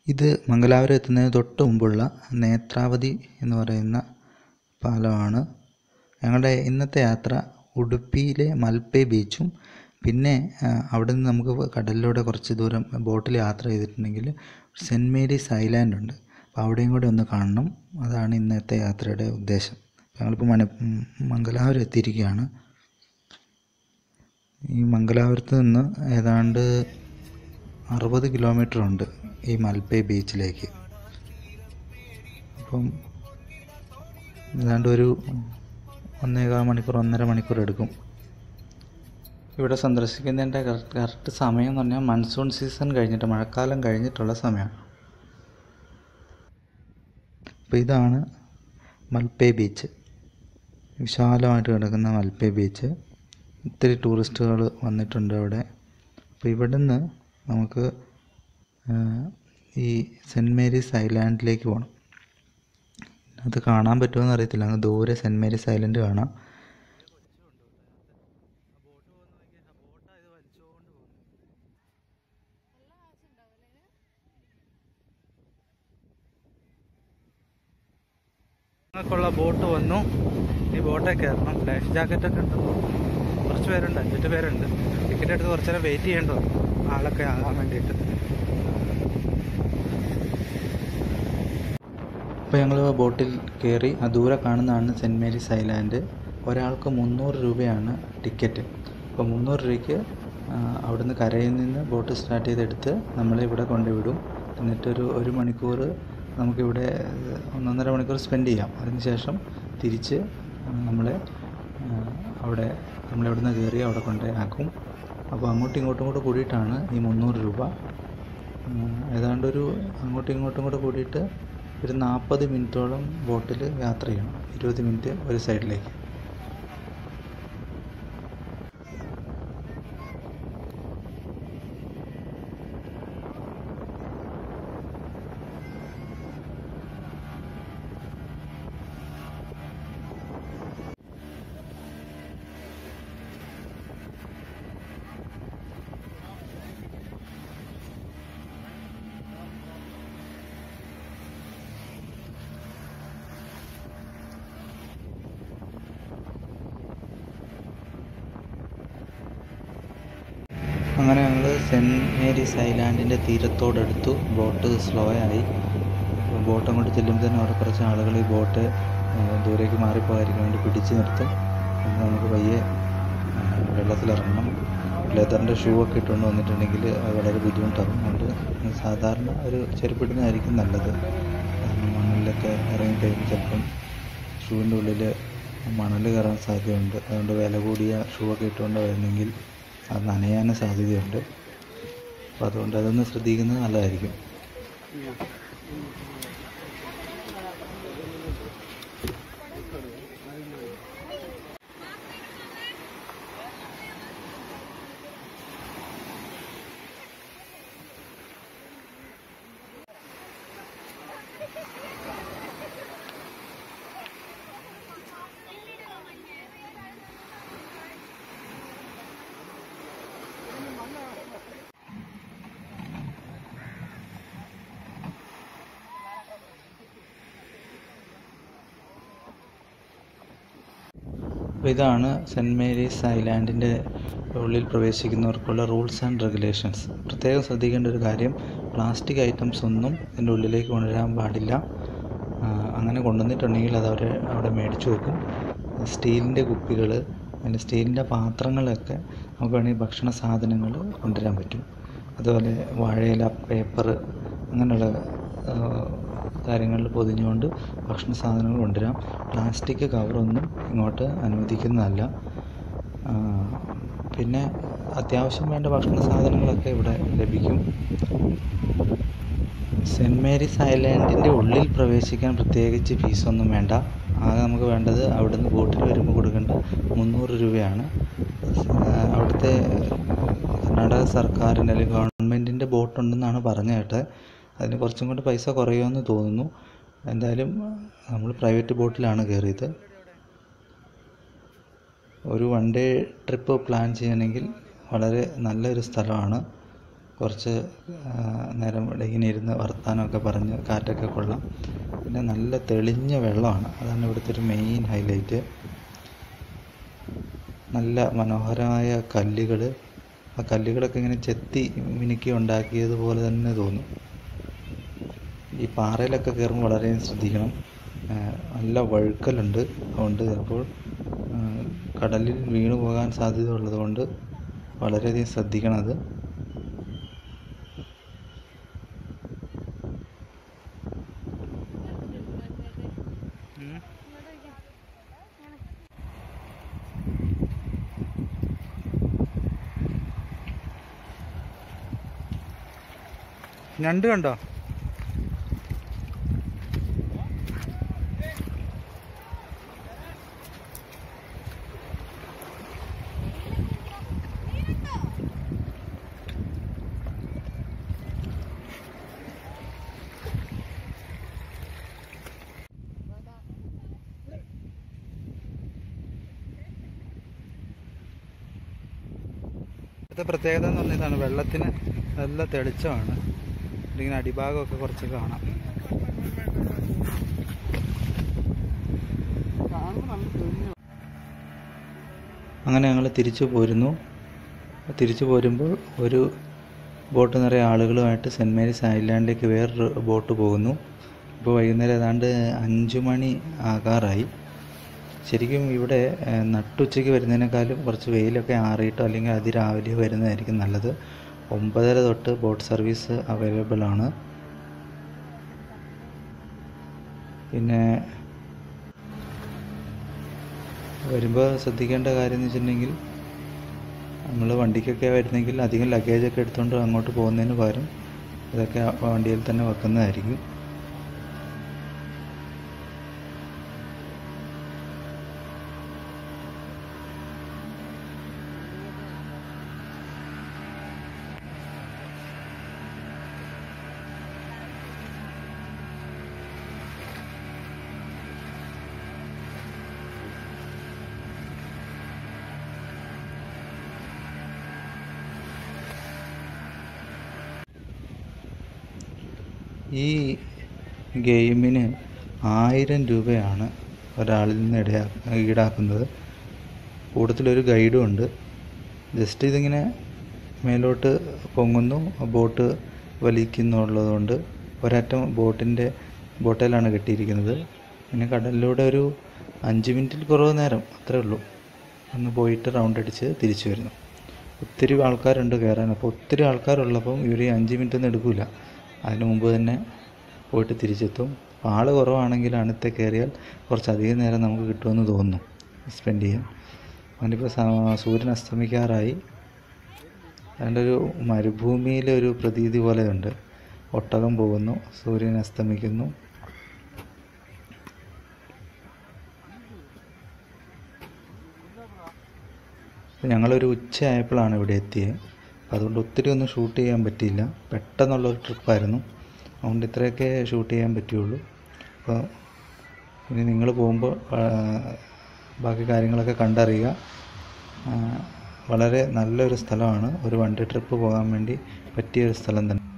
ഇത് മംഗലാപുരം എത്തുന്നതിന് തൊട്ട് മുമ്പുള്ള നേത്രാവതി എന്ന് പറയുന്ന പാലമാണ് ഞങ്ങളുടെ ഇന്നത്തെ യാത്ര ഉടുപ്പിയിലെ മൽപ്പെ ബീച്ചും പിന്നെ ആ, അവിടെ നിന്ന് നമുക്ക് കടലിലൂടെ കുറച്ച് ദൂരം ബോട്ടിൽ യാത്ര ചെയ്തിട്ടുണ്ടെങ്കിൽ സെൻറ്റ് മേരീസ് ഐലാൻഡ് ഉണ്ട് അപ്പോൾ അവിടെയും കൂടെ ഒന്ന് കാണണം അതാണ് ഇന്നത്തെ യാത്രയുടെ ഉദ്ദേശം ഞങ്ങളിപ്പോൾ മണ മംഗലാപുരം എത്തിയിരിക്കുകയാണ് ഈ മംഗലാപുരത്ത് നിന്ന് ഏതാണ്ട് അറുപത് കിലോമീറ്റർ ഉണ്ട് ഈ മൽപ്പെ ബീച്ചിലേക്ക് അപ്പം ഏതാണ്ട് ഒരു ഒന്നേകാൽ മണിക്കൂർ ഒന്നര മണിക്കൂർ എടുക്കും ഇവിടെ സന്ദർശിക്കുന്നതിൻ്റെ കറക്റ്റ് സമയം എന്ന് പറഞ്ഞാൽ മൺസൂൺ സീസൺ കഴിഞ്ഞിട്ട് മഴക്കാലം കഴിഞ്ഞിട്ടുള്ള സമയമാണ് അപ്പോൾ ഇതാണ് മൽപ്പെ ബീച്ച് വിശാലമായിട്ട് കിടക്കുന്ന മൽപ്പെ ബീച്ച് ഒത്തിരി ടൂറിസ്റ്റുകൾ വന്നിട്ടുണ്ട് അവിടെ അപ്പോൾ ഇവിടുന്ന് നമുക്ക് ആ, ഈ സെൻറ്റ് മേരീസ് ഐലാൻഡിലേക്ക് പോകണം അത് കാണാൻ പറ്റുമോ അറിയത്തില്ല അങ്ങ് ദൂരെ സെൻറ്റ് മേരീസ് ഐലൻഡ് കാണാം ഞങ്ങൾക്കുള്ള ബോട്ട് വന്നു ഈ ബോട്ടിൽ കയറണം ലൈഫ് ജാക്കറ്റൊക്കെ ഉണ്ട് കുറച്ച് പേരുണ്ട് അഞ്ചെട്ട് പേരുണ്ട് ടിക്കറ്റ് എടുത്ത് കുറച്ച് നേരം വെയിറ്റ് ചെയ്യേണ്ടോ ആളൊക്കെ ആകാൻ വേണ്ടിയിട്ട് അപ്പോൾ ഞങ്ങൾ ബോട്ടിൽ കയറി ആ ദൂരെ കാണുന്നതാണ് സെൻറ്റ് മേരീസ് ഐലാൻഡ് ഒരാൾക്ക് മുന്നൂറ് രൂപയാണ് ടിക്കറ്റ് അപ്പോൾ മുന്നൂറ് രൂപയ്ക്ക് ആ, അവിടുന്ന് കരയിൽ നിന്ന് ബോട്ട് സ്റ്റാർട്ട് ചെയ്തെടുത്ത് നമ്മളെ ഇവിടെ കൊണ്ടുവിടും എന്നിട്ടൊരു ഒരു മണിക്കൂർ നമുക്കിവിടെ ഏഹ്, ഒന്നൊന്നര മണിക്കൂർ സ്പെൻഡ് ചെയ്യാം അതിനുശേഷം തിരിച്ച് നമ്മളെ ആ, അവിടെ നമ്മളിവിടുന്ന് കയറി അവിടെ കൊണ്ട് ആക്കും അപ്പോൾ അങ്ങോട്ടും ഇങ്ങോട്ടും കൂടെ കൂടിയിട്ടാണ് ഈ മുന്നൂറ് രൂപ ഉം, ഏതാണ്ട് ഒരു അങ്ങോട്ടും ഇങ്ങോട്ടും കൂടെ കൂടിയിട്ട് ഒരു നാൽപ്പത് മിനിറ്റോളം ബോട്ടിൽ യാത്ര ചെയ്യണം ഇരുപത് മിനിറ്റ് ഒരു സൈഡിലേക്ക് അങ്ങനെ ഞങ്ങൾ സെൻറ്റ് മേരീസ് ഐലാൻഡിൻ്റെ തീരത്തോടടുത്തു ബോട്ട് സ്ലോ ആയി ബോട്ട് അങ്ങോട്ട് ചെല്ലുമ്പോൾ തന്നെ അവിടെ കുറച്ച് ആളുകൾ ഈ ബോട്ട് ഏഹ്, ദൂരേക്ക് മാറിപ്പോകാതിരിക്കാൻ വേണ്ടി പിടിച്ച് നിർത്തും എന്നിട്ട് നമുക്ക് പയ്യെ ഏഹ്, വെള്ളത്തിലിറങ്ങണം ലെതറിൻ്റെ ഷൂ ഒക്കെ ഇട്ടുകൊണ്ട് വന്നിട്ടുണ്ടെങ്കിൽ അത് വളരെ ബുദ്ധിമുട്ടാകും അതുകൊണ്ട് സാധാരണ ഒരു ചെരുപ്പിടുന്നതായിരിക്കും നല്ലത് കാരണം മണ്ണിലൊക്കെ ഇറങ്ങി കഴിയുമ്പോൾ ചിലപ്പം ഷൂവിൻ്റെ ഉള്ളിൽ മണൽ കയറാൻ സാധ്യതയുണ്ട് അതുകൊണ്ട് വില കൂടിയ ഷൂ ഒക്കെ ഇട്ടുകൊണ്ട് വരുന്നെങ്കിൽ അത് നനയാനും സാധ്യതയുണ്ട് അപ്പോൾ അതുകൊണ്ട് അതൊന്ന് ശ്രദ്ധിക്കുന്നത് നല്ലതായിരിക്കും അപ്പോൾ ഇതാണ് സെൻറ്റ് മേരീസ് ഐലാൻഡിൻ്റെ ഉള്ളിൽ പ്രവേശിക്കുന്നവർക്കുള്ള റൂൾസ് ആൻഡ് റെഗുലേഷൻസ് പ്രത്യേകം ശ്രദ്ധിക്കേണ്ട ഒരു കാര്യം പ്ലാസ്റ്റിക് ഐറ്റംസ് ഒന്നും ഇതിൻ്റെ ഉള്ളിലേക്ക് കൊണ്ടുവരാൻ പാടില്ല ആ, അങ്ങനെ കൊണ്ടുവന്നിട്ടുണ്ടെങ്കിൽ അത് അവർ അവിടെ മേടിച്ചു വെക്കും സ്റ്റീലിൻ്റെ കുപ്പികൾ പിന്നെ സ്റ്റീലിൻ്റെ പാത്രങ്ങളൊക്കെ നമുക്ക് വേണമെങ്കിൽ ഭക്ഷണ സാധനങ്ങൾ കൊണ്ടുവരാൻ പറ്റും അതുപോലെ വാഴയില പേപ്പർ അങ്ങനെയുള്ള ആ, കാര്യങ്ങളിൽ പൊതിഞ്ഞുകൊണ്ട് ഭക്ഷണ സാധനങ്ങൾ കൊണ്ടുവരാം പ്ലാസ്റ്റിക് കവറൊന്നും ഇങ്ങോട്ട് അനുവദിക്കുന്നതല്ല ആ, പിന്നെ അത്യാവശ്യം വേണ്ട ഭക്ഷണ സാധനങ്ങളൊക്കെ ഇവിടെ ലഭിക്കും സെൻറ്റ് മേരീസ് ഐലാൻഡിൻ്റെ ഉള്ളിൽ പ്രവേശിക്കാൻ പ്രത്യേകിച്ച് ഫീസൊന്നും വേണ്ട ആകെ നമുക്ക് വേണ്ടത് അവിടുന്ന് ബോട്ടിൽ വരുമ്പോൾ കൊടുക്കേണ്ട മുന്നൂറ് രൂപയാണ് ആ, അവിടുത്തെ കർണാടക സർക്കാരിൻ്റെ അല്ലെങ്കിൽ ഗവൺമെൻറ്റിൻ്റെ ബോട്ടുണ്ടെന്നാണ് പറഞ്ഞു കേട്ടത് അതിന് കുറച്ചും കൂടി പൈസ കുറയുമെന്ന് തോന്നുന്നു എന്തായാലും നമ്മൾ പ്രൈവറ്റ് ബോട്ടിലാണ് കയറിയത് ഒരു വൺ ഡേ ട്രിപ്പ് പ്ലാൻ ചെയ്യണമെങ്കിൽ വളരെ നല്ലൊരു സ്ഥലമാണ് കുറച്ച് ആ, നേരം ഇവിടെ ഇങ്ങനെ ഇരുന്ന് വർത്താനമൊക്കെ പറഞ്ഞ് കാറ്റൊക്കെ കൊള്ളാം പിന്നെ നല്ല തെളിഞ്ഞ വെള്ളമാണ് അതാണ് ഇവിടുത്തെ ഒരു മെയിൻ ഹൈലൈറ്റ് നല്ല മനോഹരമായ കല്ലുകൾ ആ കല്ലുകളൊക്കെ ഇങ്ങനെ ചെത്തി മിനുക്കി ഉണ്ടാക്കിയതുപോലെ തന്നെ തോന്നും ഈ പാറയിലൊക്കെ കയറുമ്പോൾ വളരെയധികം ശ്രദ്ധിക്കണം ആ, നല്ല വഴുക്കലുണ്ട് അതുകൊണ്ട് ചിലപ്പോൾ ആ, കടലിൽ വീണു പോകാൻ സാധ്യത ഉള്ളതുകൊണ്ട് വളരെയധികം ശ്രദ്ധിക്കണം അത് ഉം. ഞണ്ട് കണ്ടോ ഇവിടുത്തെ പ്രത്യേകത എന്ന് പറഞ്ഞാൽ ഇതാണ് വെള്ളത്തിന് നല്ല തെളിച്ചമാണ് ഇങ്ങനെ അടിഭാഗമൊക്കെ കുറച്ച് കാണാം അങ്ങനെ ഞങ്ങൾ തിരിച്ചു പോരുന്നു തിരിച്ചു പോരുമ്പോൾ ഒരു ബോട്ട് നിറയെ ആളുകളുമായിട്ട് സെൻറ്റ് മേരീസ് ഐലാൻഡിലേക്ക് വേറൊരു ബോട്ട് പോകുന്നു ഇപ്പോൾ വൈകുന്നേരം ഏതാണ്ട് അഞ്ചു മണി ആകാറായി ശരിക്കും ഇവിടെ ഏഹ്, നട്ടുച്ചയ്ക്ക് വരുന്നതിനേക്കാളും കുറച്ച് വെയിലൊക്കെ ആറിയിട്ടോ അല്ലെങ്കിൽ അതിരാവിലെയോ വരുന്നതായിരിക്കും നല്ലത് ഒമ്പതര തൊട്ട് ബോട്ട് സർവീസ് അവൈലബിൾ ആണ് പിന്നെ വരുമ്പോൾ ശ്രദ്ധിക്കേണ്ട കാര്യം എന്ന് വെച്ചിട്ടുണ്ടെങ്കിൽ നമ്മൾ വണ്ടിക്കൊക്കെ വരുന്നെങ്കിൽ അധികം ലഗേജൊക്കെ എടുത്തുകൊണ്ട് അങ്ങോട്ട് പോകുന്നതിന് പകരം ഇതൊക്കെ ആ വണ്ടിയിൽ തന്നെ വെക്കുന്നതായിരിക്കും ഈ ഗെയിമിന് ആയിരം രൂപയാണ് ഒരാളിൽ നിന്ന് ഇടയാ ഈടാക്കുന്നത് കൂട്ടത്തിലൊരു ഗൈഡും ഉണ്ട് ജസ്റ്റ് ഇതിങ്ങനെ മേലോട്ട് പൊങ്ങുന്നു ബോട്ട് വലിക്കുന്നുള്ളതുകൊണ്ട് ഒരറ്റം ബോട്ടിൻ്റെ ബോട്ടയിലാണ് കെട്ടിയിരിക്കുന്നത് പിന്നെ കടലിലൂടെ ഒരു അഞ്ച് മിനിറ്റിൽ കുറവ് നേരം അത്രേ ഉള്ളൂ ഒന്ന് പോയിട്ട് റൗണ്ട് അടിച്ച് തിരിച്ചു വരുന്നു ഒത്തിരി ആൾക്കാരുണ്ട് കയറാൻ അപ്പോൾ ഒത്തിരി ആൾക്കാരുള്ളപ്പം ഇവർ ഈ അഞ്ച് മിനിറ്റ് ഒന്നും എടുക്കില്ല അതിന് മുമ്പ് തന്നെ പോയിട്ട് തിരിച്ചെത്തും അപ്പോൾ ആൾ കുറവാണെങ്കിൽ അണത്തെ കയറിയാൽ കുറച്ചധികം നേരം നമുക്ക് കിട്ടുമെന്ന് തോന്നുന്നു സ്പെൻഡ് ചെയ്യാൻ അങ്ങനിപ്പോൾ സൂര്യൻ അസ്തമിക്കാറായി അതിൻ്റെ ഒരു മരുഭൂമിയിലെ ഒരു പ്രതീതി പോലെയുണ്ട് ഒട്ടകം പോകുന്നു സൂര്യൻ അസ്തമിക്കുന്നു അപ്പോൾ ഞങ്ങളൊരു ഉച്ചയായപ്പോഴാണ് ഇവിടെ എത്തിയത് അതുകൊണ്ട് ഒത്തിരി ഒന്നും ഷൂട്ട് ചെയ്യാൻ പറ്റിയില്ല പെട്ടെന്നുള്ളൊരു ട്രിപ്പായിരുന്നു അതുകൊണ്ട് ഇത്രയൊക്കെ ഷൂട്ട് ചെയ്യാൻ പറ്റുള്ളൂ അപ്പോൾ ഇനി നിങ്ങൾ പോകുമ്പോൾ ആ, ബാക്കി കാര്യങ്ങളൊക്കെ കണ്ടറിയുക ആ, വളരെ നല്ലൊരു സ്ഥലമാണ് ഒരു വൺ ഡേ ട്രിപ്പ് പോകാൻ വേണ്ടി പറ്റിയൊരു സ്ഥലം തന്നെ